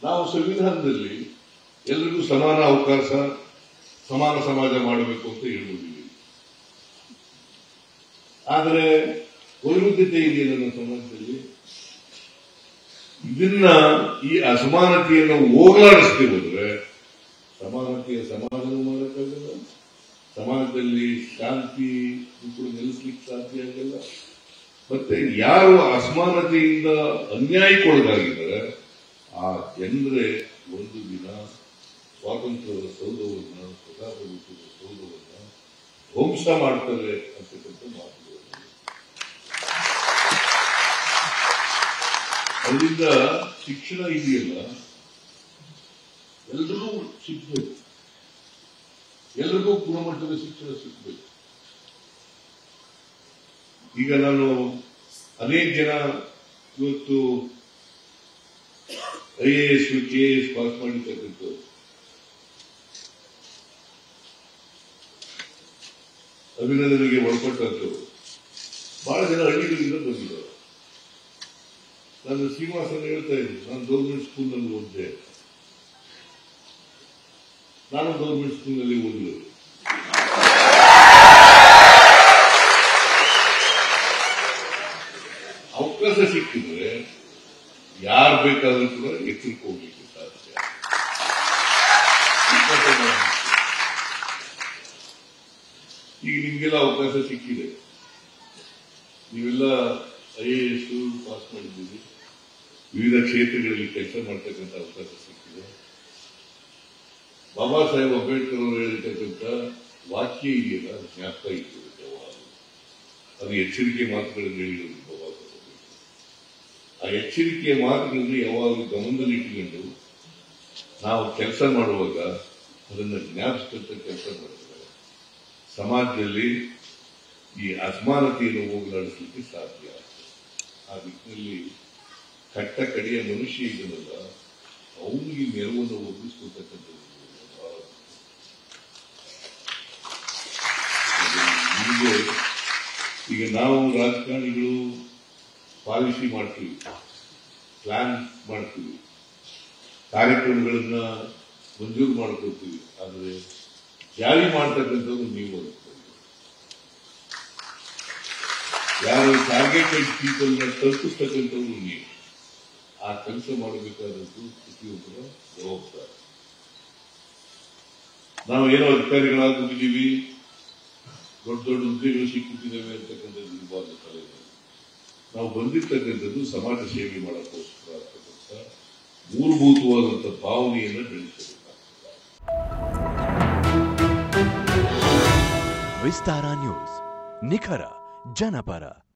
ನಾವು ಸಂವಿಧಾನದಲ್ಲಿ ಎಲ್ರಿಗೂ ಸಮಾನ ಅವಕಾಶ ಸಮಾನ ಸಮಾಜ ಮಾಡಬೇಕು ಅಂತ ಹೇಳುವುದಿಲ್ಲ ಆದರೆ ವೈರುಧ್ಯತೆ ಇದೆ ನನ್ನ ಸಮಾಜದಲ್ಲಿ ಇದನ್ನ ಈ ಅಸಮಾನತೆಯನ್ನು ಹೋಗಲಾಡಿಸ್ತಿ ಹೋದ್ರೆ ಸಮಾನತೆಯ ಸಮಾಧಾನ ಮಾಡೋಕ್ಕಾಗಲ್ಲ ಸಮಾಜದಲ್ಲಿ ಶಾಂತಿ ಕೂಡ ನೆಲೆಸ್ಲಿಕ್ಕೆ ಸಾಧ್ಯ ಆಗಲ್ಲ ಮತ್ತೆ ಯಾರು ಅಸಮಾನತೆಯಿಂದ ಅನ್ಯಾಯಕ್ಕೊಳಗಾಗಿದ್ದಾರೆ ಆ ಜನರೇ ಒಂದು ದಿನ ಸ್ವಾತಂತ್ರ್ಯದ ಸೌಧವನ್ನ ಪ್ರಜಾಪ್ರಭುತ್ವದ ಸೌಧವನ್ನ ಧ್ವಂಸ ಮಾಡ್ತಾರೆ ಅಂತಕ್ಕಂಥ ಮಾತುಗಳು ಅದರಿಂದ ಶಿಕ್ಷಣ ಇದೆಯಲ್ಲ ಎಲ್ರಿಗೂ ಸಿಗ್ಬೇಕು ಎಲ್ರಿಗೂ ಗುಣಮಟ್ಟದ ಶಿಕ್ಷಣ ಸಿಗ್ಬೇಕು ಈಗ ನಾನು ಅನೇಕ ಜನ ಇವತ್ತು I A S K A S pass ಮಾಡಿರ್ತಕ್ಕಂಥವ್ರು ಅಭಿನಂದನೆಗೆ ಒಳಪಟ್ಟಂಥವ್ರು ಬಹಳ ಜನ ಹಳ್ಳಿಗಳಿಂದ ಬಂದಿದ್ದಾರೆ ನಾನು ಶ್ರೀನಿವಾಸನ್ ಹೇಳ್ತಾ ಇದ್ದೀನಿ ನಾನು ಗೌರ್ಮೆಂಟ್ ಸ್ಕೂಲ್ನಲ್ಲಿ ಓದಿದೆ ನಾನು ಗೌರ್ಮೆಂಟ್ ಸ್ಕೂಲ್ನಲ್ಲಿ ಓದಿದೆ ಅವಕಾಶ ಸಿಕ್ಕಿದ್ರೆ ಯಾರು ಬೇಕಾದ್ರೂ ಕೂಡ ಎಚ್ಚರಿಕೆ ಹೋಗ್ಲಿಕ್ಕೆ ಸಾಧ್ಯ ಈಗ ನಿಮ್ಗೆಲ್ಲ ಅವಕಾಶ ಸಿಕ್ಕಿದೆ ನೀವೆಲ್ಲ ಐ ಎ ಎಸ್ ಪಾಸ್ ಮಾಡಿದ್ದೀರಿ ವಿವಿಧ ಕ್ಷೇತ್ರಗಳಲ್ಲಿ ಕೆಲಸ ಮಾಡ್ತಕ್ಕಂಥ ಅವಕಾಶ ಸಿಕ್ಕಿದೆ ಬಾಬಾ ಸಾಹೇಬ್ ಅಂಬೇಡ್ಕರ್ ಅವರು ಹೇಳಿರ್ತಕ್ಕಂಥ ವಾಕ್ಯ ಇದೆಯಲ್ಲ ಅದು ಜ್ಞಾಪಕ ಇಟ್ಟಿರುತ್ತೆ ಯಾವಾಗಲೂ ಅದು ಎಚ್ಚರಿಕೆ ಮಾತುಗಳನ್ನು ಹೇಳಿರೋದು ಬಾಬಾ ಸಾಹೇಬ್ ಅಂಬೇಡ್ಕರ್. ಆ ಎಚ್ಚರಿಕೆಯ ಮಾತುಗಳನ್ನು ಯಾವಾಗಲೂ ಗಮನದಲ್ಲಿ ಇಟ್ಟುಕೊಂಡು ನಾವು ಕೆಲಸ ಮಾಡುವಾಗ ಅದನ್ನು ಜ್ಞಾಪಿಸ್ತಂತ ಕೆಲಸ ಮಾಡ್ತಾರೆ ಸಮಾಜದಲ್ಲಿ ಈ ಅಸಮಾನತೆಯನ್ನು ಹೋಗಲಾಡಿಸಲಿಕ್ಕೆ ಸಾಧ್ಯ ಆ ನಿಟ್ಟಿನಲ್ಲಿ ಕಟ್ಟ ಕಡೆಯ ಮನುಷ್ಯ ಇದನ್ನಲ್ಲ ಅವನಿಗೆ ನೆರವನ್ನು ಒದಗಿಸ್ಕೊಳ್ತಕ್ಕಂಥದ್ದು ಬಹಳ ನಿಮಗೆ ಈಗ ನಾವು ರಾಜಕಾರಣಿಗಳು ಪಾಲಿಸಿ ಮಾಡ್ತೀವಿ ಪ್ಲಾನ್ ಮಾಡ್ತೀವಿ ಕಾರ್ಯಕ್ರಮಗಳನ್ನ ಮಂಜೂರು ಮಾಡ್ಕೊಳ್ತೀವಿ ಆದರೆ ಜಾರಿ ಮಾಡ್ತಕ್ಕಂಥದ್ದು ನೀವು ಅನ್ಕೊಳ್ಳಿ ಯಾರು ಟಾರ್ಗೆಟೆಡ್ ಪೀಪಲ್ನ ತಲುಪಿಸ್ತಕ್ಕಂಥವ್ರು ನೀವು ಆ ಕೆಲಸ ಮಾಡಬೇಕಾದದ್ದು ಪ್ರತಿಯೊಬ್ಬರ ಜವಾಬ್ದಾರಿ ನಾವು ಏನೋ ಅಧಿಕಾರಿಗಳಾಗಿದ್ದೀವಿ ದೊಡ್ಡ ದೊಡ್ಡ ಹುದ್ದೆಗಳು ಸಿಕ್ಕುತ್ತಿದ್ದೇವೆ ಅಂತಕ್ಕಂಥದ್ದು ಇರಬಾರ್ದು ತಲೆಯಲ್ಲಿ ನಾವು ಬಂದಿರ್ತಕ್ಕಂಥದ್ದು ಸಮಾಜ ಸೇವೆ ಮಾಡೋಕ್ಕೋಸ್ಕರ ಅಂತಕ್ಕಂಥ ಮೂಲಭೂತವಾದಂಥ ಭಾವನೆಯನ್ನು ಬೆಳೆಸಬೇಕಾಗ್ತದೆ ವಿಸ್ತಾರ ನ್ಯೂಸ್ ನಿಖರ ಜನಪರ